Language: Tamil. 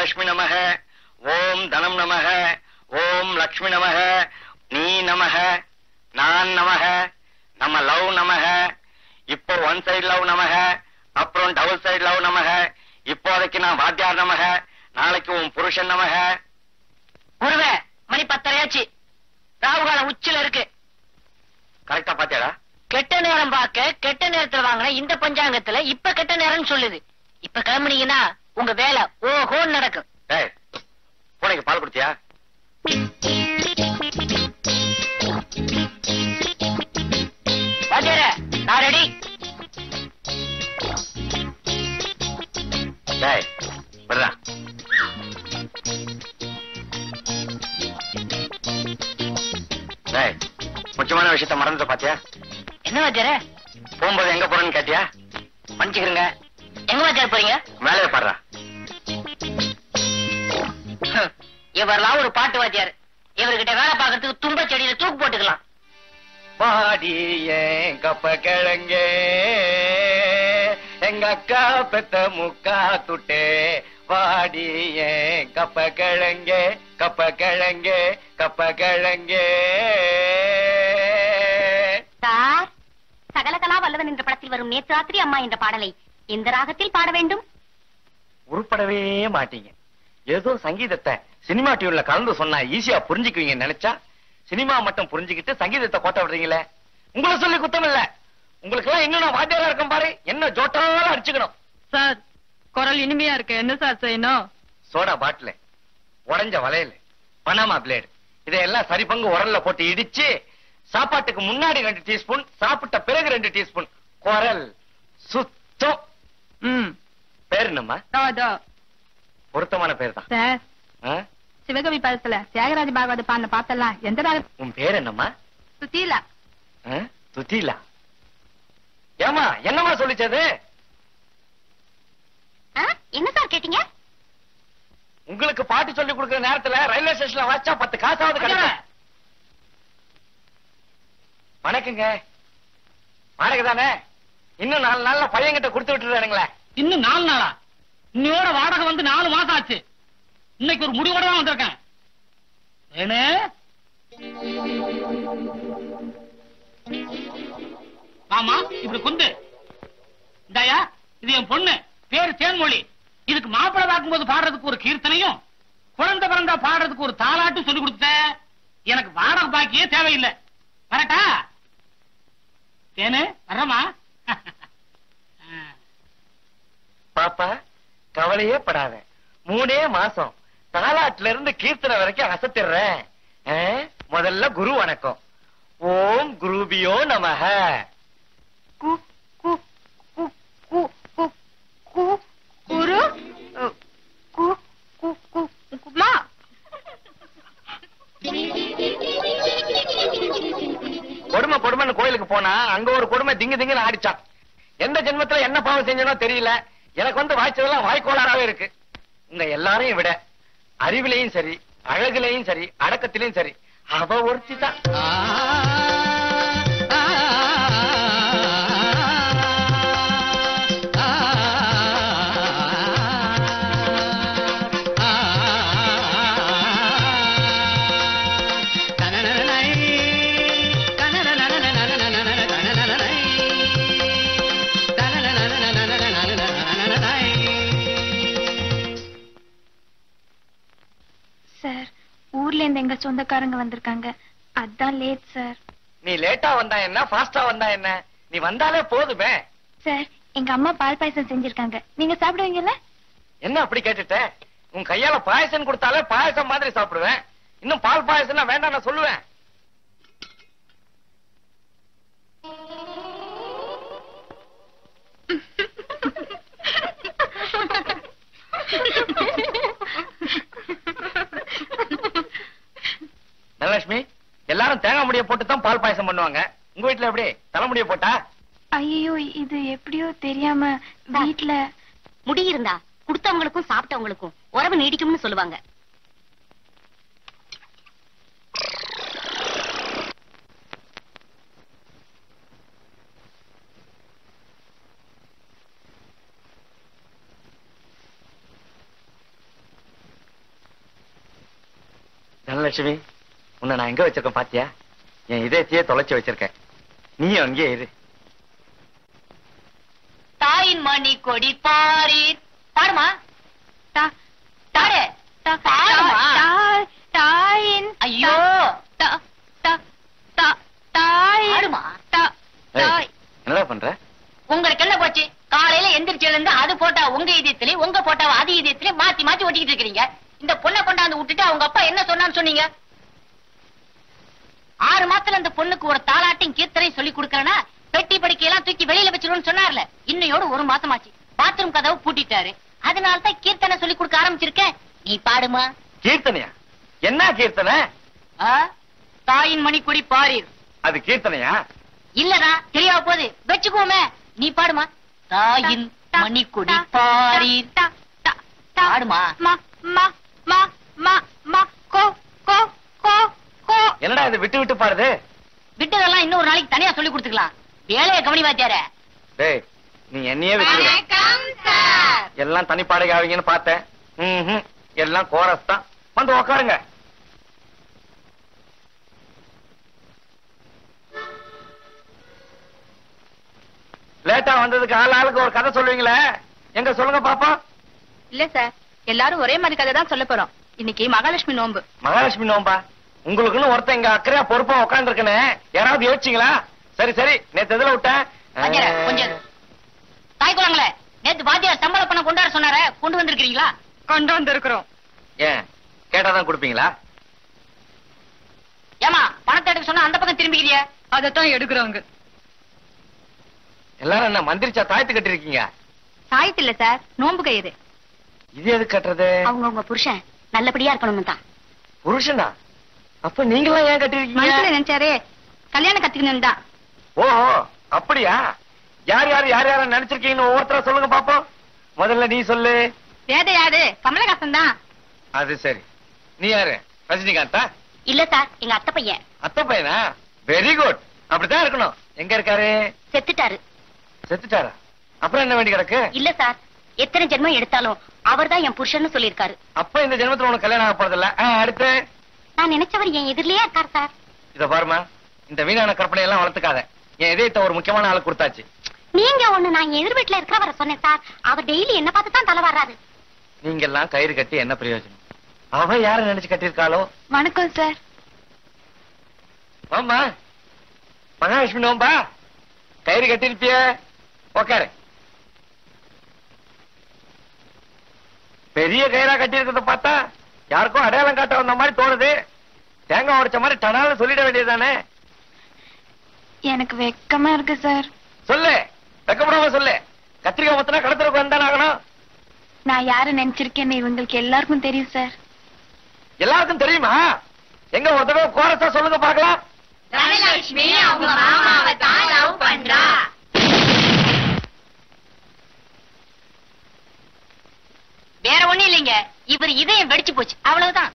தனலட்சுமி நமக ஓம் தனம் நமக ஓம் லக்ஷ்மி நமக நீ நமக நான் நமக நம்ம லவ் நமக இப்போ ஒன் சைடு லவ் நமக அப்புறம் டபுள் சைடு லவ் நமக இப்போதைக்கு நான் வாத்தியார் நமக நாளைக்கு உன் புருஷன் நமக குருவே மணி பத்தரையாச்சு ராவுகாலம் உச்சில இருக்கு கரெக்டா பாத்தியாடா கெட்ட நேரம் பார்க்க கெட்ட நேரத்துல வாங்கின இந்த பஞ்சாங்கத்துல இப்ப கெட்ட நேரம்னு சொல்லுது இப்ப கிளம்புனீங்கன்னா உங்க வேலை ஓஹோன்னு நடக்கும் டேய் பூனைக்கு பால் கொடுத்தியா வாத்தியார நான் ரெடி டேய் விடுறா டேய் முக்கியமான விஷயத்த மறந்துட்ட பாத்தியா என்ன வாத்தியார போகும்போது எங்க போறேன்னு கேட்டியா மன்னிச்சுக்கிறேங்க எங்க வாத்தியார் போறீங்க மேலே பாடுறா இவரெல்லாம் ஒரு பாட்டு வாத்தியார் இவர்கிட்ட வேலை பார்க்கறதுக்கு தும்ப செடியில தூக்கு போட்டுக்கலாம் பாடி ஏன் கப்ப கிழங்கே எங்க அக்கா பெத்த முக்கா துட்டே வாடி ஏன் கப்ப கிழங்கே கப்ப கிழங்கே கப்ப கிழங்கே சார் சகலகலா வல்லவன் என்ற படத்தில் வரும் நேற்று ராத்திரி அம்மா என்ற பாடலை எந்த ராகத்தில் பாட வேண்டும் உருப்படவே மாட்டீங்க ஏதோ சங்கீதத்தை சினிமா டியூன்ல கலந்து சொன்னா ஈஸியா புரிஞ்சுக்குவீங்க நினைச்சா சினிமா மட்டும் புரிஞ்சுக்கிட்டு சங்கீதத்தை கோட்ட விடுறீங்களே உங்களை சொல்லி குத்தம் இல்ல உங்களுக்கு எல்லாம் இன்னும் நான் வாத்தியாரா இருக்கேன் பாரு என்ன ஜோட்டாலும் அடிச்சுக்கணும் சார் குரல் இனிமையா இருக்கு என்ன சார் செய்யணும் சோடா பாட்டில் உடைஞ்ச வளையல் பனாமா பிளேடு இதையெல்லாம் சரி பங்கு உரல்ல போட்டு இடிச்சு சாப்பாட்டுக்கு முன்னாடி ரெண்டு டீஸ்பூன் சாப்பிட்ட பிறகு ரெண்டு டீஸ்பூன் குரல் சுத்தம் ம் பேர் என்னம்மா அதோ பொருத்தமான பேர் தான் சார் ஆ? சிவகவி பதத்துல தியாகராஜ பாகவத பாடின பாத்தெல்லாம் எந்த ராக உன் பேர் என்னம்மா சுத்தீலா ஆ? துதிலா ஏமா என்னம்மா சொல்லிச்சது ஆ, என்ன சார் கேட்டீங்க உங்களுக்கு பாட்டு சொல்லி கொடுக்கிற நேரத்துல ரயில்வே ஸ்டேஷன்ல வச்சா பத்து காசாவது கிடைக்கும் வணக்கங்க வாடகை தானே இன்னும் நாலு நாள்ல பையன்கிட்ட கொடுத்து விட்டுறானுங்களே இன்னும் நாலு நாளா இன்னையோட வாடகை வந்து நாலு மாசம் ஆச்சு இன்னைக்கு ஒரு முடிவோட தான் வந்திருக்கேன் ஏனே ஆமா இப்படி குந்து இந்தாயா இது என் பொண்ணு பேரு தேன்மொழி இதுக்கு மாப்பிள்ளை பார்க்கும்போது பாடுறதுக்கு ஒரு கீர்த்தனையும் குழந்தை பிறந்தா பாடுறதுக்கு ஒரு தாலாட்டும் சொல்லி கொடுத்த எனக்கு வாடகை பாக்கியே தேவையில்லை வரட்டா தேனு வர்றமா பாப்பா கவலையே படாத மூணே மாசம் தாலாட்டுல இருந்து கீர்த்தனை வரைக்கும் அசத்திடுறேன் ஆ? முதல்ல குரு வணக்கம் ஓம் குருபியோ நமக கு கு கு கு கு கு குரு அ, கு கு கு குமா கொடுமை கொடுமைன்னு கோயிலுக்கு போனா அங்க ஒரு கொடுமை திங்கு திங்குன்னு ஆடிச்சான் எந்த ஜென்மத்துல என்ன பாவம் செஞ்சனோ தெரியல எனக்கு வந்து வாய்ச்சதெல்லாம் வாய்க்கோளாறாவே இருக்கு உங்க எல்லாரையும் விட அறிவிலையும் சரி அழகுலையும் சரி அடக்கத்திலையும் சரி அவ ஒருத்தி தான் சார் ஊர்ல இருந்து எங்க சொந்தக்காரங்க வந்திருக்காங்க அதான் லேட் சார் நீ லேட்டா வந்தா என்ன ஃபாஸ்டா வந்தா என்ன நீ வந்தாலே போதுமே சார் எங்க அம்மா பால் பாயசம் செஞ்சிருக்காங்க நீங்க சாப்பிடுவீங்கல்ல என்ன அப்படி கேட்டுட்ட உன் கையால பாயசம் கொடுத்தாலே பாயசம் மாதிரி சாப்பிடுவேன் இன்னும் பால் பாயசம்னா வேண்டாம் நான் சொல்லுவேன் தனலட்சுமி எல்லாரும் தேங்காய் முடிய போட்டு தான் பால் பாயசம் பண்ணுவாங்க உங்க வீட்டுல எப்படி தலைமுடிய போட்டா ஐயோ இது எப்படியோ தெரியாம வீட்ல முடி இருந்தா கொடுத்தவங்களுக்கும் சாப்பிட்டவங்களுக்கும் உறவு நீடிக்கும்னு சொல்லுவாங்க தனலட்சுமி உன்னை நான் எங்க வச்சிருக்கேன் பாத்தியா என் இதயத்தையே தொலைச்சு வச்சிருக்கேன் நீயும் அங்கேயே இரு தாயின் மணி கொடி பாரீர் பாடுமா தா- தாரு தா- பாடுமா தா- தாயின் ஐயோ தா- தா- தா- தாயின் பாடுமா தா- ஏய், தாய் என்னடா பண்ற உங்களுக்கு என்ன போச்சு காலையில எந்திரிச்சதுல இருந்து அது போட்டா உங்க இதயத்திலே உங்க போட்டா அது இதயத்திலே மாத்தி மாத்தி ஒட்டிக்கிட்டு இருக்கீங்க இந்த பொண்ணை கொண்டாந்து விட்டுட்டு அவங்க அப்பா என்ன சொன்னான்னு சொன்னீங்க ஆறு மாசத்துல அந்த பொண்ணுக்கு ஒரு தாலாட்டையும் கீர்த்தனையும் சொல்லி கொடுக்கறனா பெட்டி படிக்கையெல்லாம் தூக்கி வெளியில வச்சிருவோம்னு சொன்னார்ல இன்னையோட ஒரு மாசமாச்சு பாத்ரூம் கதவை பூட்டிட்டாரு அதனால தான் கீர்த்தனை சொல்லி கொடுக்க ஆரம்பிச்சிருக்கேன் நீ பாடுமா கீர்த்தனையா என்ன கீர்த்தனை ஆ? தாயின் மணிக்கொடி பாரீர் அது கீர்த்தனையா இல்லடா தெரியாம போகுது வச்சுக்குவோமே நீ பாடுமா தாயின் தா- மணிக்கொடி தா- பாரீர் தா- தா- தா- பாடுமா மா மா மா மா மா கோ கோ கோ கோ என்னடா இது விட்டு விட்டு பாடுது விட்டதெல்லாம் இன்னொரு நாளைக்கு தனியா சொல்லி கொடுத்துக்கலாம் வேலையை கவனி வாத்தியார டேய் நீ என்னையே வச்சுக்கிற வணக்கம் சார் எல்லாம் தனி பாடகை ஆவீங்கன்னு பார்த்தேன் ம்ஹும். எல்லாம் கோரஸ் தான் வந்து உக்காருங்க லேட்டா வந்ததுக்கு ஆள் ஆளுக்கு ஒரு கதை சொல்லுவீங்களே எங்க சொல்லுங்க பாப்போம் இல்ல சார் எல்லாரும் ஒரே மாதிரி கதை தான் சொல்ல போறோம் இன்னைக்கு மகாலட்சுமி நோன்பு மகாலட்சுமி நோம்பா உங்களுக்குன்னு ஒருத்தன் இங்க அக்கறையா பொறுப்பா உட்காந்துருக்கனே யாராவது யோசிச்சீங்களா சரி சரி நேத்து எதுல விட்டேன் வாத்தியார கொஞ்சம் இரு. தாய் குளங்களே நேத்து வாத்தியார் சம்பள பணம் கொண்டாட சொன்னாரே கொண்டு வந்திருக்கீங்களா கொண்டு வந்திருக்கிறோம் ஏன் கேட்டாதான் கொடுப்பீங்களா ஏமா பணத்தை எடுக்க சொன்னா அந்த பக்கம் திரும்பிக்கிறிய அதத்தான் எடுக்கிறோங்க எல்லாரும் என்ன மந்திரிச்சா தாய்த்து கட்டிருக்கீங்க சாயத்து இல்ல சார் நோன்பு கயிறு இது எது கட்டுறது அவங்க உங்க புருஷன் நல்லபடியா இருக்கணும்னு தான் புருஷனா அப்ப நீங்களாம் ஏன் மனசுல கட்டிருக்கீங்க நினைச்சாரே கல்யாணம் கத்துக்கணும் தான் ஓஹோ அப்படியா யார் யார் யார் யார நினைச்சிருக்கீங்கன்னு ஒவ்வொருத்தரா சொல்லுங்க பாப்போம் முதல்ல நீ சொல்லு வேத யாரு கமலஹாசன் தான் அது சரி நீ யாரு ரஜினிகாந்தா இல்ல சார் எங்க அத்தை பையன் அத்தை பையனா வெரி குட் அப்படித்தான் இருக்கணும் எங்க இருக்காரு செத்துட்டாரு செத்துட்டாரா அப்புறம் என்ன வேண்டி கிடக்கு இல்ல சார் எத்தனை ஜென்மம் எடுத்தாலும் அவர்தான் என் புருஷன்னு சொல்லியிருக்காரு அப்ப இந்த ஜென்மத்துல உனக்கு கல்யாணம் ஆக போறதில்ல ஆ, அடுத்து நான் நினைச்சவர் என் எதிரிலேயே இருக்கார் சார் இத பாருமா இந்த வீணான கற்பனை எல்லாம் வளர்த்துக்காத என் இதயத்தை ஒரு முக்கியமான ஆளு கொடுத்தாச்சு நீங்க ஒண்ணு நான் என் எதிர் வீட்டுல இருக்கிறவரை சொன்னேன் சார் அவர் டெய்லி என்ன பார்த்து தான் தலை வர்றாரு நீங்க எல்லாம் கயிறு கட்டி என்ன பிரயோஜனம் அவ யார நினைச்சு கட்டியிருக்காளோ வணக்கம் சார் ஆமா மகாலட்சுமி நோம்பா கயிறு கட்டிருப்பிய உக்காரு பெரிய கயிறா கட்டி இருக்கிறத பார்த்தா யாருக்கும் அடையாளம் காட்ட வந்த மாதிரி தோணுது தேங்காய் உடைச்ச மாதிரி டனால சொல்லிட வேண்டியதுதானே எனக்கு வெக்கமா இருக்கு சார் சொல்லு வெக்கப்படாம சொல்லு கத்திரிக்காய் மொத்தனா கடத்துறதுக்கு வந்தானே ஆகணும் நான் யாரு நினைச்சிருக்கேன்னு இவங்களுக்கு எல்லாருக்கும் தெரியும் சார் எல்லாருக்கும் தெரியுமா எங்க ஒரு தடவை கோரஸா சொல்லுங்க பாக்கலாம் தனலட்சுமி அவங்க மாமாவை தான் லவ் பண்றா வேற ஒண்ணும் இல்லைங்க இவர் இதயம் வெடிச்சு போச்சு அவ்வளவுதான்